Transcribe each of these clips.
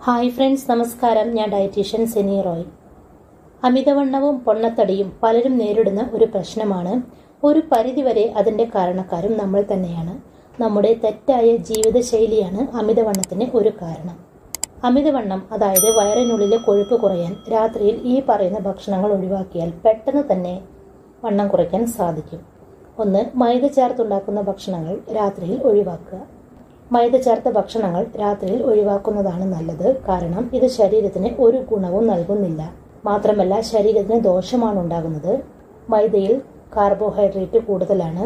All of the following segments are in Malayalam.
ഹായ് ഫ്രണ്ട്സ് നമസ്കാരം ഞാൻ ഡയറ്റീഷ്യൻ സെനി റോയ് അമിതവണ്ണവും പൊണ്ണത്തടിയും പലരും നേരിടുന്ന ഒരു പ്രശ്നമാണ് ഒരു പരിധിവരെ അതിന്റെ കാരണക്കാരും നമ്മൾ തന്നെയാണ് നമ്മുടെ തെറ്റായ ജീവിതശൈലിയാണ് അമിതവണ്ണത്തിന് ഒരു കാരണം അമിതവണ്ണം അതായത് വയറിനുള്ളിലെ കൊഴുപ്പ് കുറയാൻ രാത്രിയിൽ ഈ പറയുന്ന ഭക്ഷണങ്ങൾ ഒഴിവാക്കിയാൽ പെട്ടെന്ന് തന്നെ വണ്ണം കുറയ്ക്കാൻ സാധിക്കും ഒന്ന് മൈദ ചേർത്തുണ്ടാക്കുന്ന ഭക്ഷണങ്ങൾ രാത്രിയിൽ ഒഴിവാക്കുക മൈദ ചേർത്ത ഭക്ഷണങ്ങൾ രാത്രിയിൽ ഒഴിവാക്കുന്നതാണ് നല്ലത് കാരണം ഇത് ശരീരത്തിന് ഒരു ഗുണവും നൽകുന്നില്ല മാത്രമല്ല ശരീരത്തിന് ദോഷമാണ് ഉണ്ടാകുന്നത് മൈദയിൽ കാർബോഹൈഡ്രേറ്റ് കൂടുതലാണ്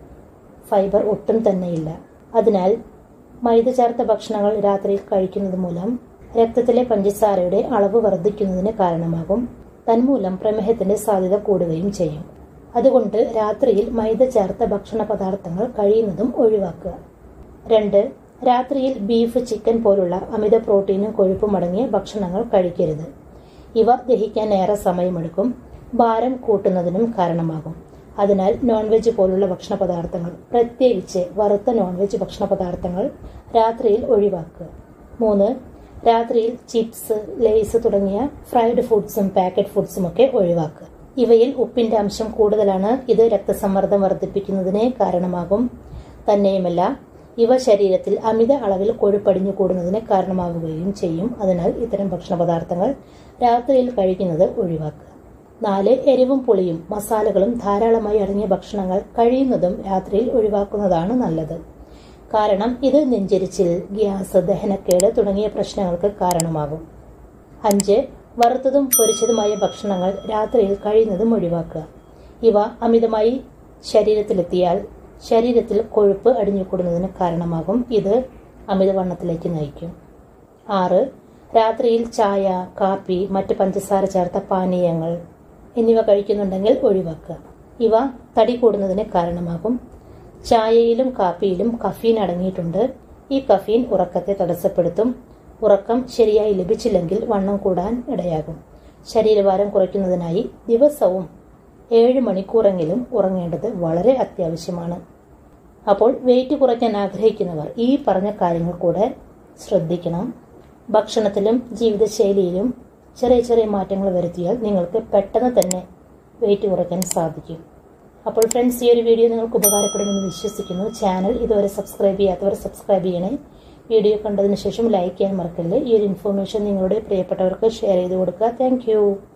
ഫൈബർ ഒട്ടും തന്നെയില്ല അതിനാൽ മൈദ ചേർത്ത ഭക്ഷണങ്ങൾ രാത്രിയിൽ കഴിക്കുന്നത് മൂലം രക്തത്തിലെ പഞ്ചസാരയുടെ അളവ് വർദ്ധിക്കുന്നതിന് കാരണമാകും തന്മൂലം പ്രമേഹത്തിന്റെ സാധ്യത കൂടുകയും ചെയ്യും അതുകൊണ്ട് രാത്രിയിൽ മൈദ ചേർത്ത ഭക്ഷണ പദാർത്ഥങ്ങൾ കഴിയുന്നതും ഒഴിവാക്കുക രണ്ട് രാത്രിയിൽ ബീഫ് ചിക്കൻ പോലുള്ള അമിത പ്രോട്ടീനും കൊഴുപ്പും അടങ്ങിയ ഭക്ഷണങ്ങൾ കഴിക്കരുത് ഇവ ദഹിക്കാൻ ഏറെ സമയമെടുക്കും ഭാരം കൂട്ടുന്നതിനും കാരണമാകും അതിനാൽ നോൺ വെജ് പോലുള്ള ഭക്ഷണ പദാർത്ഥങ്ങൾ പ്രത്യേകിച്ച് വറുത്ത നോൺ വെജ് ഭക്ഷണ പദാർത്ഥങ്ങൾ രാത്രിയിൽ ഒഴിവാക്കുക മൂന്ന് രാത്രിയിൽ ചിപ്സ് ലേസ് തുടങ്ങിയ ഫ്രൈഡ് ഫുഡ്സും പാക്കറ്റ് ഫുഡ്സും ഒക്കെ ഒഴിവാക്കുക ഇവയിൽ ഉപ്പിന്റെ അംശം കൂടുതലാണ് ഇത് രക്തസമ്മർദ്ദം വർദ്ധിപ്പിക്കുന്നതിന് കാരണമാകും തന്നെയുമല്ല ഇവ ശരീരത്തിൽ അമിത അളവിൽ കൊഴുപ്പടിഞ്ഞു കൂടുന്നതിന് കാരണമാവുകയും ചെയ്യും അതിനാൽ ഇത്തരം ഭക്ഷണ പദാർത്ഥങ്ങൾ രാത്രിയിൽ കഴിക്കുന്നത് ഒഴിവാക്കുക നാല് എരിവും പുളിയും മസാലകളും ധാരാളമായി അടങ്ങിയ ഭക്ഷണങ്ങൾ കഴിയുന്നതും രാത്രിയിൽ ഒഴിവാക്കുന്നതാണ് നല്ലത് കാരണം ഇത് നെഞ്ചരിച്ചിൽ ഗ്യാസ് ദഹനക്കേട് തുടങ്ങിയ പ്രശ്നങ്ങൾക്ക് കാരണമാകും അഞ്ച് വറുത്തതും പൊരിച്ചതുമായ ഭക്ഷണങ്ങൾ രാത്രിയിൽ കഴിയുന്നതും ഒഴിവാക്കുക ഇവ അമിതമായി ശരീരത്തിലെത്തിയാൽ ശരീരത്തിൽ കൊഴുപ്പ് അടിഞ്ഞുകൂടുന്നതിന് കാരണമാകും ഇത് അമിതവണ്ണത്തിലേക്ക് നയിക്കും ആറ് രാത്രിയിൽ ചായ കാപ്പി മറ്റ് പഞ്ചസാര ചേർത്ത പാനീയങ്ങൾ എന്നിവ കഴിക്കുന്നുണ്ടെങ്കിൽ ഒഴിവാക്കുക ഇവ തടി കൂടുന്നതിന് കാരണമാകും ചായയിലും കാപ്പിയിലും കഫീൻ അടങ്ങിയിട്ടുണ്ട് ഈ കഫീൻ ഉറക്കത്തെ തടസ്സപ്പെടുത്തും ഉറക്കം ശരിയായി ലഭിച്ചില്ലെങ്കിൽ വണ്ണം കൂടാൻ ഇടയാകും ശരീരഭാരം കുറയ്ക്കുന്നതിനായി ദിവസവും ഏഴ് മണിക്കൂറെങ്കിലും ഉറങ്ങേണ്ടത് വളരെ അത്യാവശ്യമാണ് അപ്പോൾ വെയിറ്റ് കുറയ്ക്കാൻ ആഗ്രഹിക്കുന്നവർ ഈ പറഞ്ഞ കാര്യങ്ങൾ കൂടെ ശ്രദ്ധിക്കണം ഭക്ഷണത്തിലും ജീവിതശൈലിയിലും ചെറിയ ചെറിയ മാറ്റങ്ങൾ വരുത്തിയാൽ നിങ്ങൾക്ക് പെട്ടെന്ന് തന്നെ വെയിറ്റ് കുറയ്ക്കാൻ സാധിക്കും അപ്പോൾ ഫ്രണ്ട്സ് ഈ ഒരു വീഡിയോ നിങ്ങൾക്ക് ഉപകാരപ്പെടുമെന്ന് വിശ്വസിക്കുന്നു ചാനൽ ഇതുവരെ സബ്സ്ക്രൈബ് ചെയ്യാത്തവർ സബ്സ്ക്രൈബ് ചെയ്യണേ വീഡിയോ കണ്ടതിന് ശേഷം ലൈക്ക് ചെയ്യാൻ മറക്കല്ലേ ഈ ഒരു ഇൻഫോർമേഷൻ നിങ്ങളുടെ പ്രിയപ്പെട്ടവർക്ക് ഷെയർ ചെയ്ത് കൊടുക്കുക താങ്ക്